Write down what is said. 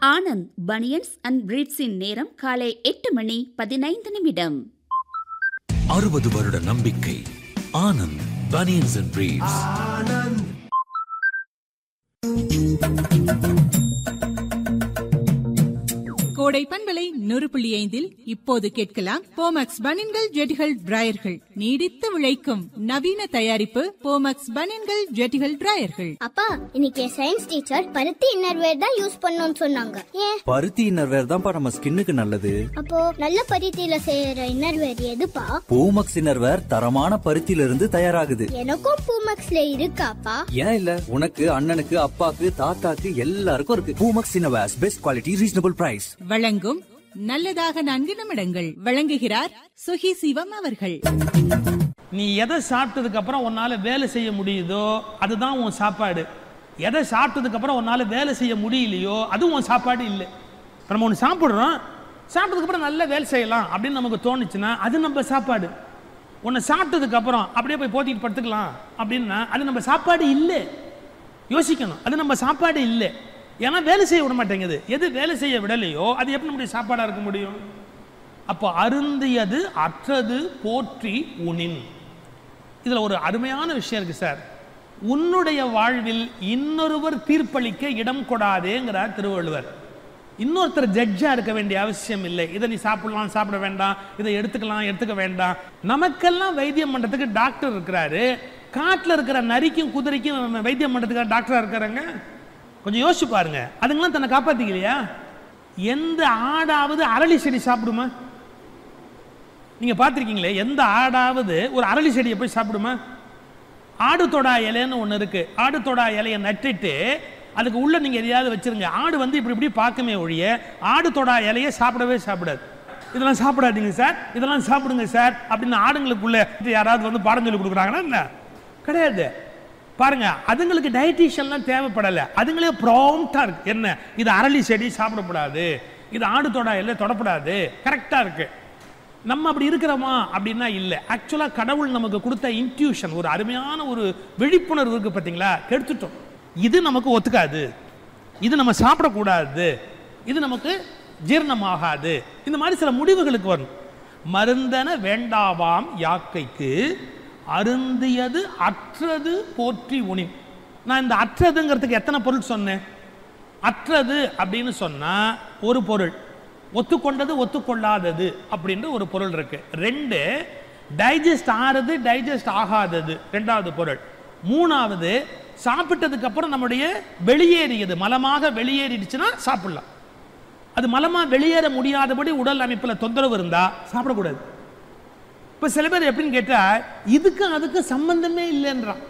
Anand banians and பிரீட்ஸின் நேரம் காலை எட்டு மணி பதினைந்து நிமிடம் அறுபது வருட நம்பிக்கை ஆனந்த் பனியன்ஸ் அண்ட் பிரீவ்ஸ் கோடை பண்பலை நூறு புள்ளி ஐந்தில் இப்போது கேட்கலாம் போமக்ஸ் பனின்கள் ஜெட்டிகள் டிராயர்கள் நீடித்து விளைக்கும் நவீன தயாரிப்பு போமக்ஸ் பனின்கள் ஜெட்டிகள் டிராயர்கள் அப்பா இன்னைக்கு சயின்ஸ் டீச்சர் பருத்தி இன்னர்வேர் தான் யூஸ் பண்ணணும்னு சொன்னாங்க ஏன் பருத்தி இன்னர்வேர் தான்ப்பா நம்ம ஸ்கின்னுக்கு நல்லது அப்போ நல்ல பருத்தியில செய்யற இன்னர்வேர் எதுப்பா பூமக்ஸ் இன்னர்வேர் தரமான பருத்தியில இருந்து தயாராகுது எனக்கும் பூமக்ஸ்ல இருக்காப்பா ஏன் இல்ல உனக்கு அண்ணனுக்கு அப்பாக்கு தாத்தாக்கு எல்லாருக்கும் இருக்கு Poomex innerwears best quality reasonable price வழங்கும் நல்லதாக நான்கு நிமிடங்கள் வழங்குகிறார் சுகி சிவம் அவர்கள் நீ எதை சாப்பிட்டதுக்கு அப்புறம் உன்னால வேலை செய்ய முடியுதோ அதுதான் உன் சாப்பாடு எதை சாப்பிட்டதுக்கு அப்புறம் உன்னால வேலை செய்ய முடியலையோ அது உன் சாப்பாடு இல்லை இப்ப நம்ம ஒன்று சாப்பிட்றோம் சாப்பிட்டதுக்கு அப்புறம் நல்லா வேலை செய்யலாம் அப்படின்னு நமக்கு தோணுச்சுன்னா அது நம்ம சாப்பாடு ஒன்று சாப்பிட்டதுக்கு அப்புறம் அப்படியே போய் போத்திட்டு படுத்துக்கலாம் அப்படின்னா அது நம்ம சாப்பாடு இல்லை யோசிக்கணும் அது நம்ம சாப்பாடு இல்லை ஏன்னா வேலை செய்ய விட மாட்டேங்குது எது வேலை செய்ய விடலையோ அது எப்படி நம்முடைய சாப்பாடாக இருக்க முடியும் அப்போ அருந்தியது அற்றது போற்றி உணின் இதில் ஒரு அருமையான விஷயம் இருக்கு சார் உன்னுடைய வாழ்வில் இன்னொருவர் தீர்ப்பளிக்க இடம் கொடாதேங்கிறார் திருவள்ளுவர் இன்னொருத்தர் ஜட்ஜா இருக்க வேண்டிய அவசியம் இல்லை இதை நீ சாப்பிடலாம் சாப்பிட வேண்டாம் இதை எடுத்துக்கலாம் எடுத்துக்க வேண்டாம் நமக்கெல்லாம் வைத்தியம் பண்றதுக்கு டாக்டர் இருக்கிறாரு காட்டில் இருக்கிற நரிக்கும் குதிரைக்கும் வைத்தியம் பண்றதுக்காக டாக்டரா இருக்கிறாங்க கொஞ்சம் யோசிச்சு பாருங்க அதுங்களாம் தன்னை காப்பாத்திக்கலையா எந்த ஆடாவது அரளி செடி சாப்பிடுமா நீங்க பார்த்திருக்கீங்களே எந்த ஆடாவது ஒரு அரளி செடியை போய் சாப்பிடுமா ஆடு தொடா இலைன்னு ஒன்று இருக்கு ஆடு தொடா இலையை நட்டுட்டு அதுக்கு உள்ள நீங்க எதையாவது வச்சிருங்க ஆடு வந்து இப்படி இப்படி பார்க்குமே ஒழிய ஆடு தொடா இலையை சாப்பிடவே சாப்பிடாது இதெல்லாம் சாப்பிடாதீங்க சார் இதெல்லாம் சாப்பிடுங்க சார் அப்படின்னு ஆடுங்களுக்குள்ள யாராவது வந்து பாடம் சொல்லி கொடுக்குறாங்கன்னா என்ன கிடையாது பாருங்க அதுங்களுக்கு டயட்டீஷியன்லாம் தேவைப்படலை அதுங்களே ப்ராம்ப்டா இருக்கு என்ன இது அரளி செடி சாப்பிடக்கூடாது இது ஆடு தொடா இல்லை தொடப்படாது கரெக்டா இருக்கு நம்ம அப்படி இருக்கிறோமா அப்படின்னா இல்லை ஆக்சுவலாக கடவுள் நமக்கு கொடுத்த இன்ட்யூஷன் ஒரு அருமையான ஒரு விழிப்புணர்வு இருக்கு பார்த்தீங்களா கெடுத்துட்டோம் இது நமக்கு ஒத்துக்காது இது நம்ம சாப்பிடக்கூடாது இது நமக்கு ஜீரணமாகாது இந்த மாதிரி சில முடிவுகளுக்கு வரும் மருந்தன வேண்டாவாம் யாக்கைக்கு அருந்தியது அற்றது போற்றி உணின் நான் இந்த அற்றதுங்கிறதுக்கு எத்தனை பொருள் சொன்னேன் அற்றது அப்படின்னு சொன்னா ஒரு பொருள் ஒத்துக்கொண்டது ஒத்துக்கொள்ளாதது அப்படின்ற ஒரு பொருள் இருக்கு ரெண்டு டைஜஸ்ட் ஆறது டைஜஸ்ட் ஆகாதது ரெண்டாவது பொருள் மூணாவது சாப்பிட்டதுக்கு அப்புறம் நம்முடைய வெளியேறியது மலமாக வெளியேறிடுச்சுன்னா சாப்பிடலாம் அது மலமா வெளியேற முடியாதபடி உடல் அமைப்புல தொந்தரவு இருந்தா சாப்பிடக்கூடாது இப்ப சில பேர் எப்படின்னு கேட்டா இதுக்கும் அதுக்கும் சம்பந்தமே இல்லைன்றான்